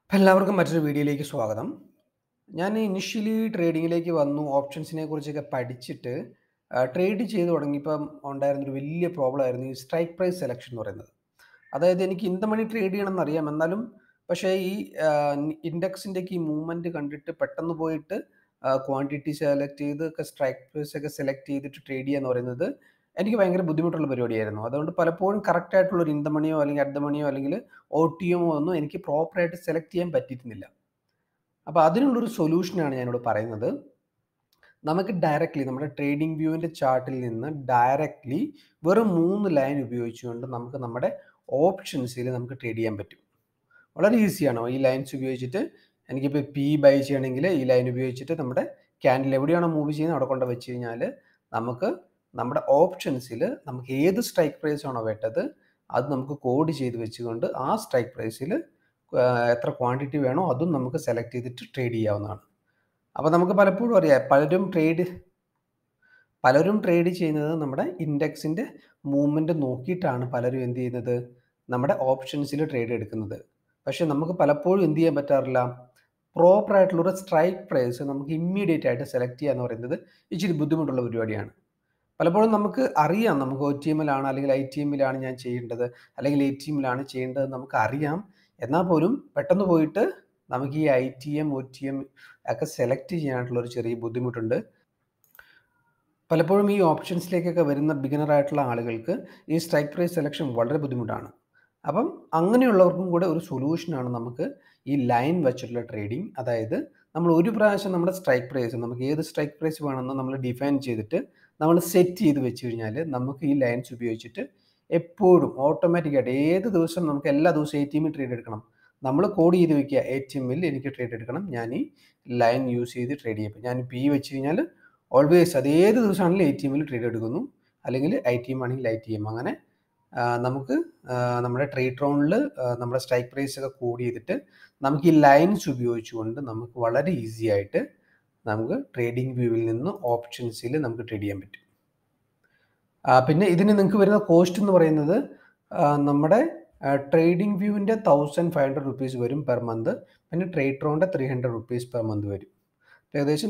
എല്ലാവർക്കും മറ്റൊരു വീഡിയോയിലേക്ക് സ്വാഗതം. ഞാൻ ഇനിഷ്യലി ട്രേഡിങ്ങിലേക്ക് വന്നു. ഓപ്ഷൻസിനെ കുറിച്ചൊക്കെ പഠിച്ചിട്ട് ആഹ്, ട്രേഡ് ചെയ്ത് തുടങ്ങിയപ്പം ഉണ്ടായിരുന്നൊരു വലിയ പ്രോബ്ലം ആയിരുന്നു ഈ സ്ട്രൈക്ക് പ്രൈസ് സെലക്ഷൻ എന്ന് പറയുന്നത്. അതായത് എനിക്ക് ഇൻ ദ മണി ട്രേഡ് ചെയ്യണമെന്ന് അറിയാം. എന്നാലും പക്ഷേ ഈ ആഹ്, ഇൻഡെക്സിൻ്റെയൊക്കെ ഈ മൂവ്മെന്റ് കണ്ടിട്ട് പെട്ടെന്ന് പോയിട്ട് ആഹ്, ക്വാണ്ടിറ്റി സെലക്ട് ചെയ്ത് ഒക്കെ സ്ട്രൈക്ക് പ്രൈസ് ഒക്കെ സെലക്ട് ചെയ്തിട്ട് ട്രേഡ് ചെയ്യുക എന്ന് പറയുന്നത് എനിക്ക് ഭയങ്കര ബുദ്ധിമുട്ടുള്ള പരിപാടിയായിരുന്നു. അതുകൊണ്ട് പലപ്പോഴും കറക്റ്റ് ആയിട്ടുള്ള ഒരു ഇൻ ദ മണിയോ അല്ലെങ്കിൽ അറ്റ് ദ മണിയോ അല്ലെങ്കിൽ ഒടിഎമ്മോ ഒന്നും എനിക്ക് പ്രോപ്പർ ആയിട്ട് സെലക്ട് ചെയ്യാൻ പറ്റിയിരുന്നില്ല. അപ്പോൾ അതിനുള്ളൊരു സൊല്യൂഷനാണ് ഞാനിവിടെ പറയുന്നത്. നമുക്ക് ഡയറക്റ്റ്ലി നമ്മുടെ ട്രേഡിംഗ് വ്യൂവിൻ്റെ ചാർട്ടിൽ നിന്ന് ഡയറക്റ്റ്ലി വെറും 3 ലൈൻ ഉപയോഗിച്ചുകൊണ്ട് നമുക്ക് നമ്മുടെ ഓപ്ഷൻസിൽ നമുക്ക് ട്രേഡ് ചെയ്യാൻ പറ്റും. വളരെ ഈസിയാണ്. ഈ ലൈൻസ് ഉപയോഗിച്ചിട്ട് എനിക്കിപ്പോൾ പി ബൈ ചെയ്യണമെങ്കിൽ ഈ ലൈൻ ഉപയോഗിച്ചിട്ട് നമ്മുടെ ക്യാൻഡിൽ എവിടെയാണോ മൂവ് ചെയ്യുന്നത് അവിടെ കൊണ്ട് വെച്ച് കഴിഞ്ഞാൽ നമുക്ക് നമ്മുടെ ഓപ്ഷൻസിൽ നമുക്ക് ഏത് സ്ട്രൈക്ക് പ്രൈസ് ആണോ വേണ്ടത് അത് നമുക്ക് കോഡ് ചെയ്ത് വെച്ചുകൊണ്ട് ആ സ്ട്രൈക്ക് പ്രൈസിൽ ആഹ്, എത്ര ക്വാണ്ടിറ്റി വേണോ അതും നമുക്ക് സെലക്ട് ചെയ്തിട്ട് ട്രേഡ് ചെയ്യാവുന്നതാണ്. അപ്പോൾ നമുക്ക് പലപ്പോഴും അറിയാം പലരും ട്രേഡ് പലരും ട്രേഡ് ചെയ്യുന്നത് നമ്മുടെ ഇൻഡെക്സിൻ്റെ മൂവ്മെന്റ് നോക്കിയിട്ടാണ് പലരും എന്ത് ചെയ്യുന്നത് നമ്മുടെ ഓപ്ഷൻസിൽ ട്രേഡ് എടുക്കുന്നത്. പക്ഷേ നമുക്ക് പലപ്പോഴും എന്ത് ചെയ്യാൻ പറ്റാറില്ല പ്രോപ്പർ ആയിട്ടുള്ള ഒരു സ്ട്രൈക്ക് പ്രൈസ് നമുക്ക് ഇമ്മീഡിയറ്റ് ആയിട്ട് സെലക്ട് ചെയ്യുക എന്ന് പറയുന്നത് ഇച്ചിരി ബുദ്ധിമുട്ടുള്ള പരിപാടിയാണ്. പലപ്പോഴും നമുക്ക് അറിയാം നമുക്ക് ഒടിഎമ്മിലാണ് അല്ലെങ്കിൽ ഐടിഎമ്മിലാണ് ഞാൻ ചെയ്യേണ്ടത് അല്ലെങ്കിൽ എടിഎമ്മിലാണ് ചെയ്യേണ്ടത് നമുക്ക് അറിയാം. എന്നാൽ പോലും പെട്ടെന്ന് പോയിട്ട് നമുക്ക് ഈ ഐടിഎം, ഒടിഎം ഒക്കെ സെലക്ട് ചെയ്യാനായിട്ടുള്ള ഒരു ചെറിയ ബുദ്ധിമുട്ടുണ്ട്. പലപ്പോഴും ഈ ഓപ്ഷൻസിലേക്കൊക്കെ വരുന്ന ബിഗിനർ ആയിട്ടുള്ള ആളുകൾക്ക് ഈ സ്ട്രൈക്ക് പ്രൈസ് സെലക്ഷൻ വളരെ ബുദ്ധിമുട്ടാണ്. അപ്പം അങ്ങനെയുള്ളവർക്കും കൂടെ ഒരു സൊല്യൂഷനാണ് നമുക്ക് ഈ ലൈൻ വെച്ചിട്ടുള്ള ട്രേഡിംഗ്. അതായത് നമ്മൾ ഒരു പ്രാവശ്യം നമ്മുടെ സ്ട്രൈക്ക് പ്രൈസ് നമുക്ക് ഏത് സ്ട്രൈക്ക് പ്രൈസ് വേണമെന്ന് നമ്മൾ ഡിഫൈൻ ചെയ്തിട്ട് നമ്മൾ സെറ്റ് ചെയ്ത് വെച്ച് കഴിഞ്ഞാൽ നമുക്ക് ഈ ലൈൻസ് ഉപയോഗിച്ചിട്ട് എപ്പോഴും ഓട്ടോമാറ്റിക് ആയിട്ട് ഏത് ദിവസം നമുക്ക് എല്ലാ ദിവസവും എടിഎമ്മിൽ ട്രേഡ് എടുക്കണം. നമ്മൾ കോഡ് ചെയ്ത് വെക്കുക എടിഎമ്മിൽ എനിക്ക് ട്രേഡ് എടുക്കണം. ഞാൻ ഈ ലൈൻ യൂസ് ചെയ്ത് ട്രേഡ് ചെയ്യും. ഞാൻ പി വെച്ച് കഴിഞ്ഞാൽ ഓൾവേസ് അത് ഏത് ദിവസമാണെങ്കിലും എടിഎമ്മിൽ ട്രേഡ് എടുക്കുന്നു. അല്ലെങ്കിൽ ഐടിഎം ആണെങ്കിൽ ഐടിഎം അങ്ങനെ ആഹ്, നമുക്ക് ആഹ്, നമ്മുടെ ട്രേഡ് റൗണ്ടിൽ ആഹ്, നമ്മുടെ സ്ട്രൈക്ക് പ്രൈസ് ഒക്കെ കോഡ് ചെയ്തിട്ട് നമുക്ക് ഈ ലൈൻസ് ഉപയോഗിച്ചുകൊണ്ട് നമുക്ക് വളരെ ഈസി ആയിട്ട് നമുക്ക് ട്രേഡിംഗ് വ്യൂവിൽ നിന്ന് ഓപ്ഷൻസിൽ നമുക്ക് ട്രേഡ് ചെയ്യാൻ പറ്റും. ആഹ്, പിന്നെ ഇതിന് നിങ്ങൾക്ക് വരുന്ന കോസ്റ്റ് എന്ന് പറയുന്നത് ആഹ്, നമ്മുടെ ആഹ്, ട്രേഡിംഗ് വ്യൂവിൻ്റെ 1500 റുപ്പീസ് വരും പെർ മന്ത്. പിന്നെ trade round 300 rupees per month വരും. ഏകദേശം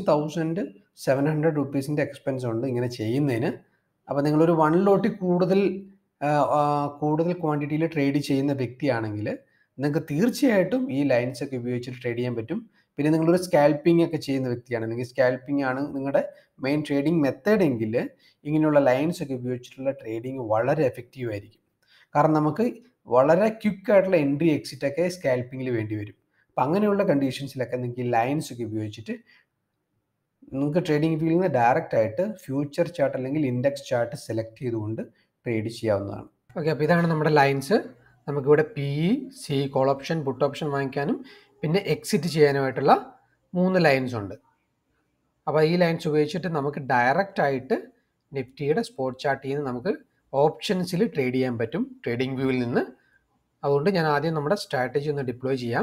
1700 റുപ്പീസിൻ്റെ എക്സ്പെൻസ് ഉണ്ട് ഇങ്ങനെ ചെയ്യുന്നതിന്. അപ്പോൾ നിങ്ങളൊരു 1 ലോട്ടിൽ കൂടുതൽ ആഹ്, ആഹ്, കൂടുതൽ ക്വാണ്ടിറ്റിയിൽ ട്രേഡ് ചെയ്യുന്ന വ്യക്തിയാണെങ്കിൽ നിങ്ങൾക്ക് തീർച്ചയായിട്ടും ഈ ലൈൻസ് ഒക്കെ ഉപയോഗിച്ചിട്ട് ട്രേഡ് ചെയ്യാൻ പറ്റും. പിന്നെ നിങ്ങളൊരു സ്കാൽപ്പിംഗ് ഒക്കെ ചെയ്യുന്ന വ്യക്തിയാണ്. അല്ലെങ്കിൽ സ്കാൽപ്പിംഗ് ആണ് നിങ്ങളുടെ മെയിൻ ട്രേഡിംഗ് മെത്തേഡ് എങ്കിൽ ഇങ്ങനെയുള്ള ലൈൻസ് ഒക്കെ ഉപയോഗിച്ചിട്ടുള്ള ട്രേഡിംഗ് വളരെ എഫക്റ്റീവ് ആയിരിക്കും. കാരണം നമുക്ക് വളരെ ക്വിക്ക് ആയിട്ടുള്ള എൻട്രി എക്സിറ്റ് ഒക്കെ സ്കാൽപ്പിംഗിൽ വേണ്ടി വരും. അപ്പോൾ അങ്ങനെയുള്ള കണ്ടീഷൻസിലൊക്കെ നിങ്ങൾക്ക് ഈ ലൈൻസ് ഒക്കെ ഉപയോഗിച്ചിട്ട് നിങ്ങൾക്ക് ട്രേഡിംഗ് വ്യൂവിൽ നിന്ന് ഡയറക്റ്റ് ആയിട്ട് ഫ്യൂച്ചർ ചാർട്ട് അല്ലെങ്കിൽ ഇൻഡെക്സ് ചാർട്ട് സെലക്ട് ചെയ്തുകൊണ്ട് ട്രേഡ് ചെയ്യാവുന്നതാണ്. ഓക്കെ അപ്പോൾ ഇതാണ് നമ്മുടെ ലൈൻസ്. നമുക്കിവിടെ P, C, call option, put option വാങ്ങിക്കാനും പിന്നെ എക്സിറ്റ് ചെയ്യാനുമായിട്ടുള്ള 3 ലൈൻസ് ഉണ്ട്. അപ്പോൾ ഈ ലൈൻസ് ഉപയോഗിച്ചിട്ട് നമുക്ക് ഡയറക്റ്റ് ആയിട്ട് നിഫ്റ്റിയുടെ സ്പോട്ട് ചാർട്ടിൽ നിന്ന് നമുക്ക് ഓപ്ഷൻസിൽ ട്രേഡ് ചെയ്യാൻ പറ്റും ട്രേഡിംഗ് വ്യൂവിൽ നിന്ന്. അതുകൊണ്ട് ഞാൻ ആദ്യം നമ്മുടെ സ്ട്രാറ്റജി ഒന്ന് ഡിപ്ലോയ് ചെയ്യാം.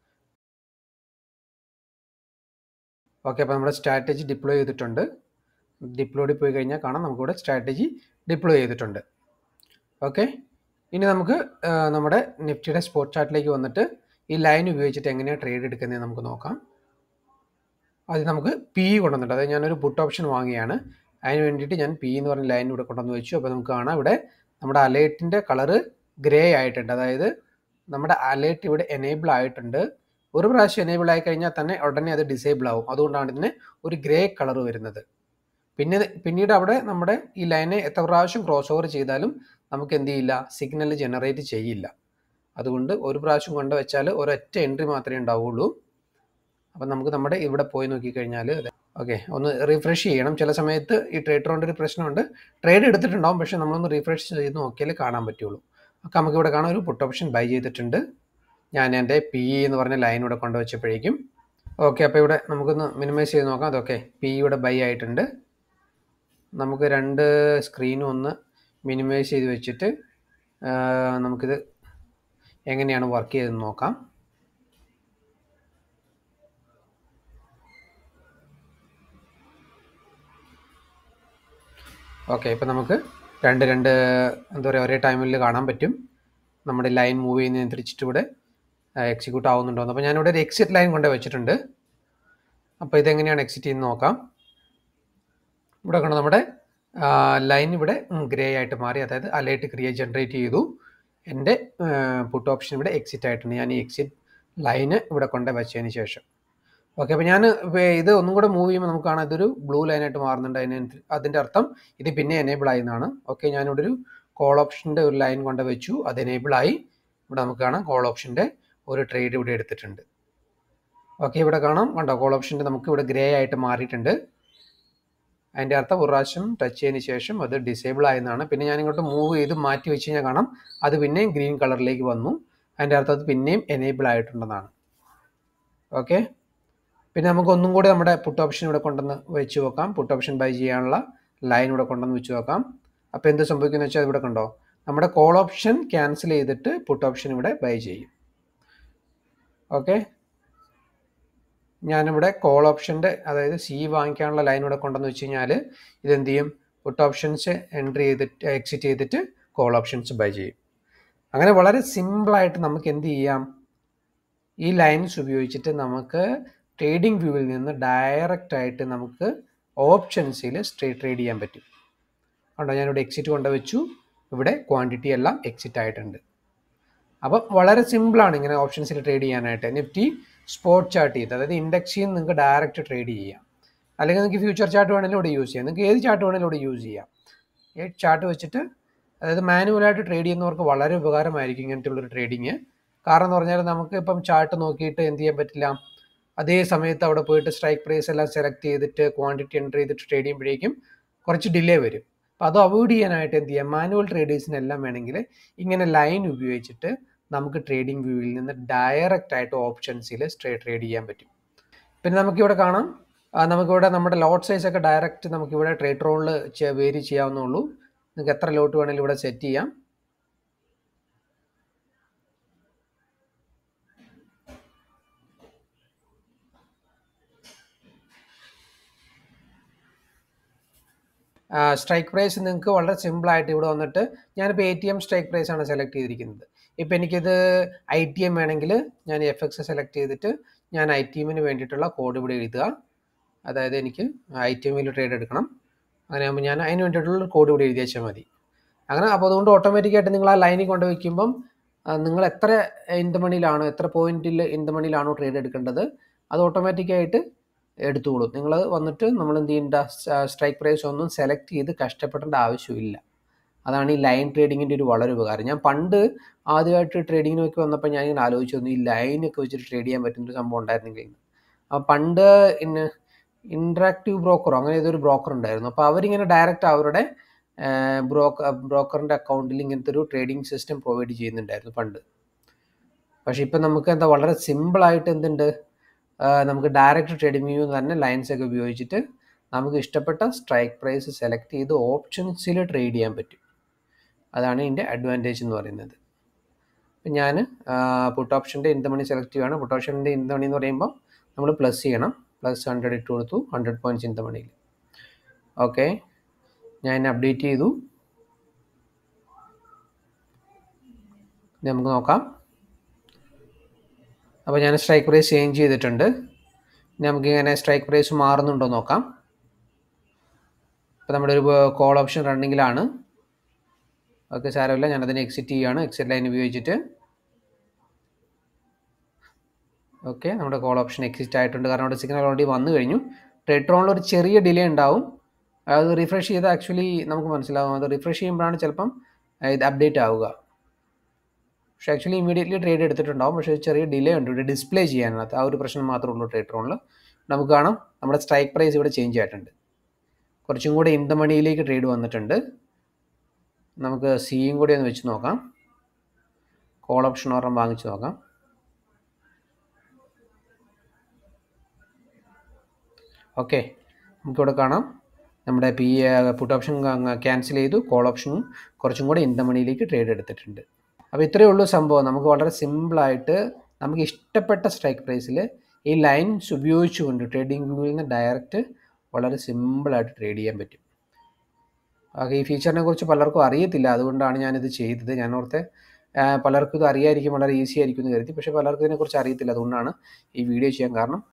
ഓക്കെ അപ്പോൾ നമ്മുടെ സ്ട്രാറ്റജി ഡിപ്ലോയ് ചെയ്തിട്ടുണ്ട്. ഡിപ്ലോയിഡിൽ പോയി കഴിഞ്ഞാൽ കാണാം നമുക്കിവിടെ സ്ട്രാറ്റജി ഡിപ്ലോയ് ചെയ്തിട്ടുണ്ട്. ഓക്കെ. ഇനി നമുക്ക് ആഹ്, നമ്മുടെ നിഫ്റ്റിയുടെ സ്പോട്ട് ചാർട്ടിലേക്ക് വന്നിട്ട് ഈ ലൈൻ ഉപയോഗിച്ചിട്ട് എങ്ങനെയാണ് ട്രേഡ് എടുക്കുന്നതെന്ന് നമുക്ക് നോക്കാം. ആദ്യം നമുക്ക് പി കൊണ്ടുവന്നിട്ട് അതായത് ഞാനൊരു പുട്ട് ഓപ്ഷൻ വാങ്ങുകയാണ്. അതിന് വേണ്ടിയിട്ട് ഞാൻ പി എന്ന് പറഞ്ഞ ലൈൻ ഇവിടെ കൊണ്ടുവന്ന് വെച്ചു. അപ്പോൾ നമുക്ക് കാണാം ഇവിടെ നമ്മുടെ അലേർട്ടിൻ്റെ കളറ് ഗ്രേ ആയിട്ടുണ്ട്. അതായത് നമ്മുടെ അലേർട്ട് ഇവിടെ എനേബിൾ ആയിട്ടുണ്ട്. ഒരു പ്രാവശ്യം എനേബിൾ ആയി കഴിഞ്ഞാൽ തന്നെ ഉടനെ അത് ഡിസേബിൾ ആവും. അതുകൊണ്ടാണ് ഇതിന് ഒരു ഗ്രേ കളർ വരുന്നത്. പിന്നെ പിന്നീട് അവിടെ നമ്മുടെ ഈ ലൈനെ എത്ര പ്രാവശ്യം ക്രോസ് ഓവർ ചെയ്താലും നമുക്ക് എന്ത് ചെയ്യില്ല സിഗ്നൽ ജനറേറ്റ് ചെയ്യില്ല. അതുകൊണ്ട് ഒരു പ്രാവശ്യം കൊണ്ട് വെച്ചാൽ ഒരൊറ്റ എൻട്രി മാത്രമേ ഉണ്ടാവുള്ളൂ. അപ്പം നമുക്ക് നമ്മുടെ ഇവിടെ പോയി നോക്കിക്കഴിഞ്ഞാൽ ഓക്കെ ഒന്ന് റിഫ്രഷ് ചെയ്യണം. ചില സമയത്ത് ഈ ട്രേഡ് റൗണ്ട് ഒരു പ്രശ്നമുണ്ട്. ട്രേഡ് എടുത്തിട്ടുണ്ടാവും പക്ഷേ നമ്മളൊന്ന് റിഫ്രഷ് ചെയ്ത് നോക്കിയാലേ കാണാൻ പറ്റുള്ളൂ. അപ്പോൾ നമുക്കിവിടെ കാണാം ഒരു പുട്ട് ഓപ്ഷൻ ബൈ ചെയ്തിട്ടുണ്ട്. ഞാൻ എൻ്റെ പി എന്ന് പറഞ്ഞ ലൈൻ ഇവിടെ കൊണ്ടുവച്ചപ്പോഴേക്കും ഓക്കെ അപ്പോൾ ഇവിടെ നമുക്കൊന്ന് മിനിമൈസ് ചെയ്ത് നോക്കാം. അതൊക്കെ പി ഇവിടെ ബൈ ആയിട്ടുണ്ട്. നമുക്ക് രണ്ട് സ്ക്രീനും ഒന്ന് മിനിമൈസ് ചെയ്ത് വെച്ചിട്ട് ആഹ്, നമുക്കിത് എങ്ങനെയാണ് വർക്ക് ചെയ്തതെന്ന് നോക്കാം. ഓക്കെ ഇപ്പോൾ നമുക്ക് രണ്ട് രണ്ട് എന്താ പറയുക ഒരേ ടൈമിൽ കാണാൻ പറ്റും. നമ്മുടെ ലൈൻ മൂവ് ചെയ്യുന്നതനുസരിച്ചിട്ട് ഇവിടെ എക്സിക്യൂട്ട് ആവുന്നുണ്ടോ എന്ന് അപ്പോൾ ഞാനിവിടെ ഒരു എക്സിറ്റ് ലൈൻ കൊണ്ട് വെച്ചിട്ടുണ്ട് അപ്പോൾ ഇതെങ്ങനെയാണ് എക്സിറ്റ് ചെയ്യുന്നത് നോക്കാം ഇവിടെ കണ്ടോ നമ്മുടെ ലൈൻ ഇവിടെ ഗ്രേ ആയിട്ട് മാറി അതായത് അലേർട്ട് ക്രിയേറ്റ് ജനറേറ്റ് ചെയ്തു എൻ്റെ പുട്ട് ഓപ്ഷൻ ഇവിടെ എക്സിറ്റ് ആയിട്ടുണ്ട് ഞാൻ ഈ എക്സിറ്റ് ലൈന് ഇവിടെ കൊണ്ട് വെച്ചതിന് ശേഷം ഓക്കെ അപ്പോൾ ഞാൻ ഇത് ഒന്നും കൂടെ മൂവ് ചെയ്യുമ്പോൾ നമുക്ക് കാണാം ഇതൊരു ബ്ലൂ ലൈനായിട്ട് മാറുന്നുണ്ട് അതിന് അതിൻ്റെ അർത്ഥം ഇത് പിന്നെ എനേബിൾ ആയി എന്നാണ് ഓക്കെ ഞാനിവിടെ ഒരു കോൾ ഓപ്ഷൻ്റെ ഒരു ലൈൻ കൊണ്ട് വെച്ചു അത് എനേബിൾ ആയി ഇവിടെ നമുക്ക് കാണാം കോൾ ഓപ്ഷൻ്റെ ഒരു ട്രേഡ് ഇവിടെ എടുത്തിട്ടുണ്ട് ഓക്കെ ഇവിടെ കാണാം കണ്ടോ കോൾ ഓപ്ഷൻ്റെ നമുക്ക് ഇവിടെ ഗ്രേ ആയിട്ട് മാറിയിട്ടുണ്ട് അതിൻ്റെ അർത്ഥം ഒരു പ്രാവശ്യം ടച്ച് ചെയ്തതിന് ശേഷം അത് ഡിസേബിൾ ആയെന്നാണ് പിന്നെ ഞാൻ ഇങ്ങോട്ട് മൂവ് ചെയ്ത് മാറ്റി വെച്ച് കഴിഞ്ഞാൽ കാണാം അത് പിന്നെയും ഗ്രീൻ കളറിലേക്ക് വന്നു അതിൻ്റെ അർത്ഥം അത് പിന്നെയും എനേബിൾ ആയിട്ടുണ്ടെന്നാണ് ഓക്കെ പിന്നെ നമുക്ക് ഒന്നും കൂടി നമ്മുടെ പുട്ട് ഓപ്ഷൻ ഇവിടെ കൊണ്ടുവന്ന് വെച്ച് നോക്കാം പുട്ട് ഓപ്ഷൻ ബൈ ചെയ്യാനുള്ള ലൈൻ ഇവിടെ കൊണ്ടുവന്ന് വെച്ച് നോക്കാം അപ്പോൾ എന്ത് സംഭവിക്കുന്നത് വെച്ചാൽ ഇവിടെ കണ്ടോ നമ്മുടെ കോൾ ഓപ്ഷൻ ക്യാൻസൽ ചെയ്തിട്ട് പുട്ട് ഓപ്ഷൻ ഇവിടെ ബൈ ചെയ്യും ഓക്കെ ഞാനിവിടെ കോൾ ഓപ്ഷൻ്റെ അതായത് സി വാങ്ങിക്കാനുള്ള ലൈൻ ഇവിടെ കൊണ്ടുവന്ന് വെച്ച് കഴിഞ്ഞാൽ ഇതെന്ത് ചെയ്യും പുട്ട് ഓപ്ഷൻസ് എൻട്രി ചെയ്തിട്ട് എക്സിറ്റ് ചെയ്തിട്ട് കോൾ ഓപ്ഷൻസ് ബൈ ചെയ്യും അങ്ങനെ വളരെ സിമ്പിളായിട്ട് നമുക്ക് എന്ത് ചെയ്യാം ഈ ലൈൻസ് ഉപയോഗിച്ചിട്ട് നമുക്ക് ട്രേഡിംഗ് വ്യൂവിൽ നിന്ന് ഡയറക്റ്റ് ആയിട്ട് നമുക്ക് ഓപ്ഷൻസിൽ ട്രേഡ് ചെയ്യാൻ പറ്റും കണ്ടോ ഞാനിവിടെ എക്സിറ്റ് കൊണ്ടുവച്ചു ഇവിടെ ക്വാണ്ടിറ്റി എല്ലാം എക്സിറ്റ് ആയിട്ടുണ്ട് അപ്പം വളരെ സിമ്പിളാണ് ഇങ്ങനെ ഓപ്ഷൻസിൽ ട്രേഡ് ചെയ്യാനായിട്ട് നിഫ്റ്റി സ്പോട്ട് ചാർട്ട് ചെയ്ത് അതായത് ഇൻഡെക്സിൽ നിന്ന് നിങ്ങൾക്ക് ഡയറക്റ്റ് ട്രേഡ് ചെയ്യാം അല്ലെങ്കിൽ നിങ്ങൾക്ക് ഫ്യൂച്ചർ ചാർട്ട് വേണമെങ്കിലും ഇവിടെ യൂസ് ചെയ്യാം നിങ്ങൾക്ക് ഏത് ചാർട്ട് വേണമെങ്കിലും ഇവിടെ യൂസ് ചെയ്യാം ഏത് ചാർട്ട് വെച്ചിട്ട് അതായത് മാനുവലായിട്ട് ട്രേഡ് ചെയ്യുന്നവർക്ക് വളരെ ഉപകാരമായിരിക്കും ഇങ്ങനത്തുള്ളൊരു ട്രേഡിങ് കാരണം എന്ന് പറഞ്ഞാൽ നമുക്ക് ഇപ്പം ചാർട്ട് നോക്കിയിട്ട് എന്ത് ചെയ്യാൻ പറ്റില്ല അതേ സമയത്ത് അവിടെ പോയിട്ട് സ്ട്രൈക്ക് പ്രൈസ് എല്ലാം സെലക്ട് ചെയ്തിട്ട് ക്വാണ്ടിറ്റി എൻ്റർ ചെയ്തിട്ട് ട്രേഡ് ചെയ്യുമ്പോഴേക്കും കുറച്ച് ഡിലേ വരും അപ്പോൾ അത് അവോയ്ഡ് ചെയ്യാനായിട്ട് എന്ത് ചെയ്യാം മാനുവൽ ട്രേഡേഴ്സിനെല്ലാം വേണമെങ്കിൽ ഇങ്ങനെ ലൈൻ ഉപയോഗിച്ചിട്ട് നമുക്ക് ട്രേഡിംഗ് വ്യൂവിൽ നിന്ന് ഡയറക്റ്റ് ആയിട്ട് ഓപ്ഷൻസിൽ ട്രേഡ് ചെയ്യാൻ പറ്റും പിന്നെ നമുക്കിവിടെ കാണാം നമുക്കിവിടെ നമ്മുടെ ലോട്ട് സൈസ് ഒക്കെ ഡയറക്റ്റ് നമുക്കിവിടെ ട്രേഡ് റോളിൽ വേരി ചെയ്യാവുന്നുള്ളൂ നിങ്ങൾക്ക് എത്ര ലോട്ട് വേണമെങ്കിലും ഇവിടെ സെറ്റ് ചെയ്യാം സ്ട്രൈക്ക് പ്രൈസ് നിങ്ങൾക്ക് വളരെ സിമ്പിളായിട്ട് ഇവിടെ വന്നിട്ട് ഞാനിപ്പോൾ A T M strike price ആണ് സെലക്ട് ചെയ്തിരിക്കുന്നത് ഇപ്പോൾ എനിക്കിത് ഐ ടി എം വേണമെങ്കിൽ ഞാൻ എഫ് എക്സ് സെലക്ട് ചെയ്തിട്ട് ഞാൻ ഐ ടി എമ്മിന് വേണ്ടിയിട്ടുള്ള കോഡ് ഇവിടെ എഴുതുക അതായത് എനിക്ക് ഐ ടി എമ്മിൽ ട്രേഡ് എടുക്കണം അങ്ങനെ ആകുമ്പോൾ ഞാൻ അതിന് വേണ്ടിയിട്ടുള്ള കോഡ് ഇവിടെ എഴുതി വെച്ചാൽ മതി അങ്ങനെ അപ്പോൾ അതുകൊണ്ട് ഓട്ടോമാറ്റിക്കായിട്ട് നിങ്ങൾ ആ ലൈനിൽ കൊണ്ട് വയ്ക്കുമ്പം നിങ്ങൾ എത്ര ഇന്ത മണിയിലാണോ എത്ര പോയിന്റിൽ ഇന്ത മണിയിലാണോ ട്രേഡ് എടുക്കേണ്ടത് അത് ഓട്ടോമാറ്റിക്കായിട്ട് എടുത്തുകൊള്ളും നിങ്ങൾ വന്നിട്ട് നമ്മൾ എന്ത് ചെയ്യേണ്ട സ്ട്രൈക്ക് പ്രൈസ് ഒന്നും സെലക്ട് ചെയ്ത് കഷ്ടപ്പെടേണ്ട ആവശ്യമില്ല അതാണ് ഈ ലൈൻ ട്രേഡിങ്ങിൻ്റെ ഒരു വളരെ ഉപകാരം ഞാൻ പണ്ട് ആദ്യമായിട്ട് ട്രേഡിങ്ങിനൊക്കെ വന്നപ്പോൾ ഞാൻ ഇങ്ങനെ ആലോചിച്ചു വന്നു ഈ ലൈനൊക്കെ വെച്ചിട്ട് ട്രേഡ് ചെയ്യാൻ പറ്റുന്നൊരു സംഭവം ഉണ്ടായിരുന്നെങ്കിൽ അപ്പോൾ പണ്ട് ഇന്ന് ഇൻട്രാക്റ്റീവ് ബ്രോക്കറോ അങ്ങനെ ഏതൊരു ബ്രോക്കർ ഉണ്ടായിരുന്നു അപ്പോൾ അവരിങ്ങനെ ഡയറക്റ്റ് അവരുടെ ബ്രോക്കർ ബ്രോക്കറിൻ്റെ അക്കൗണ്ടിൽ ഇങ്ങനത്തെ ഒരു ട്രേഡിംഗ് സിസ്റ്റം പ്രൊവൈഡ് ചെയ്യുന്നുണ്ടായിരുന്നു പണ്ട് പക്ഷേ ഇപ്പം നമുക്ക് എന്താ വളരെ സിമ്പിളായിട്ട് എന്തുണ്ട് നമുക്ക് ഡയറക്റ്റ് ട്രേഡിംഗ് വ്യൂ തന്നെ ലൈൻസ് ഒക്കെ ഉപയോഗിച്ചിട്ട് നമുക്ക് ഇഷ്ടപ്പെട്ട സ്ട്രൈക്ക് പ്രൈസ് സെലക്ട് ചെയ്ത് ഓപ്ഷൻസിൽ ട്രേഡ് ചെയ്യാൻ പറ്റും അതാണ് ഇതിൻ്റെ അഡ്വാൻറ്റേജ് എന്ന് പറയുന്നത് ഇപ്പം ഞാൻ പുട്ട് ഓപ്ഷൻ്റെ ഇന്ത മണി സെലക്ട് ചെയ്യുകയാണ് പുട്ട് ഓപ്ഷൻ്റെ ഇന്ത മണി എന്ന് പറയുമ്പോൾ നമ്മൾ പ്ലസ് ചെയ്യണം പ്ലസ് ഹൺഡ്രഡ് ഇട്ട് കൊടുത്തു ഹൺഡ്രഡ് പോയിൻറ്റ്സ് ഇന്ത മണിയിൽ ഓക്കെ ഞാൻ അപ്ഡേറ്റ് ചെയ്തു നമുക്ക് നോക്കാം അപ്പോൾ ഞാൻ സ്ട്രൈക്ക് പ്രൈസ് ചേഞ്ച് ചെയ്തിട്ടുണ്ട് നമുക്കിങ്ങനെ സ്ട്രൈക്ക് പ്രൈസ് മാറുന്നുണ്ടോ നോക്കാം ഇപ്പോൾ നമ്മുടെ ഒരു കോൾ ഓപ്ഷൻ റണ്ണിങ്ങിലാണ് ഓക്കെ സാരമില്ല ഞാനതിനെ എക്സിറ്റ് ചെയ്യുകയാണ് എക്സിറ്റ് ലൈൻ ഉപയോഗിച്ചിട്ട് ഓക്കെ നമ്മുടെ കോൾ ഓപ്ഷൻ എക്സിറ്റ് ആയിട്ടുണ്ട് കാരണം അവിടെ സിഗ്നൽ ഓൾറെഡി വന്നു കഴിഞ്ഞു ട്രേഡ് ട്രോണിൽ ഒരു ചെറിയ ഡിലേ ഉണ്ടാവും അത് റിഫ്രഷ് ചെയ്ത് ആക്ച്വലി നമുക്ക് മനസ്സിലാവും അത് റിഫ്രഷ് ചെയ്യുമ്പോഴാണ് ചിലപ്പം ഇത് അപ്ഡേറ്റ് ആവുക പക്ഷേ ആക്ച്വലി ഇമീഡിയറ്റ്ലി ട്രേഡ് എടുത്തിട്ടുണ്ടാവും പക്ഷേ ചെറിയ ഡിലേ ഉണ്ട് ഇവിടെ ഡിസ്പ്ലേ ചെയ്യാനകത്ത് ആ ഒരു പ്രശ്നം മാത്രമേ ഉള്ളൂ ട്രേഡ് ട്രോണിൽ നമുക്ക് കാണാം നമ്മുടെ സ്ട്രൈക്ക് പ്രൈസ് ഇവിടെ ചേഞ്ച് ആയിട്ടുണ്ട് കുറച്ചും കൂടെ ഇന്ത മണിയിലേക്ക് ട്രേഡ് വന്നിട്ടുണ്ട് നമുക്ക് സിയും കൂടി ഒന്ന് വെച്ച് നോക്കാം കോൾ ഓപ്ഷൻ ഒരെണ്ണം വാങ്ങിച്ച് നോക്കാം ഓക്കെ നമുക്കിവിടെ കാണാം നമ്മുടെ പി പുട്ട് ഓപ്ഷൻ ക്യാൻസൽ ചെയ്തു കോൾ ഓപ്ഷനും കുറച്ചും കൂടെ ഇന്ത മണിയിലേക്ക് ട്രേഡ് എടുത്തിട്ടുണ്ട് അപ്പോൾ ഇത്രയേ ഉള്ളൂ സംഭവം നമുക്ക് വളരെ സിമ്പിളായിട്ട് നമുക്ക് ഇഷ്ടപ്പെട്ട സ്ട്രൈക്ക് പ്രൈസിൽ ഈ ലൈൻസ് ഉപയോഗിച്ചുകൊണ്ട് ട്രേഡിംഗ് വ്യൂവിൽ നിന്ന് ഡയറക്റ്റ് വളരെ സിമ്പിളായിട്ട് ട്രേഡ് ചെയ്യാൻ പറ്റും ആകെ ഈ ഫീച്ചറിനെ കുറിച്ച് പലർക്കും അറിയത്തില്ല അതുകൊണ്ടാണ് ഞാനിത് ചെയ്തത് ഞാൻ ഓർത്തെ പലർക്കും ഇത് അറിയായിരിക്കും വളരെ ഈസി ആയിരിക്കും എന്ന് കരുതി പക്ഷേ പലർക്കും ഇതിനെക്കുറിച്ച് അറിയത്തില്ല അതുകൊണ്ടാണ് ഈ വീഡിയോ ചെയ്യാൻ കാരണം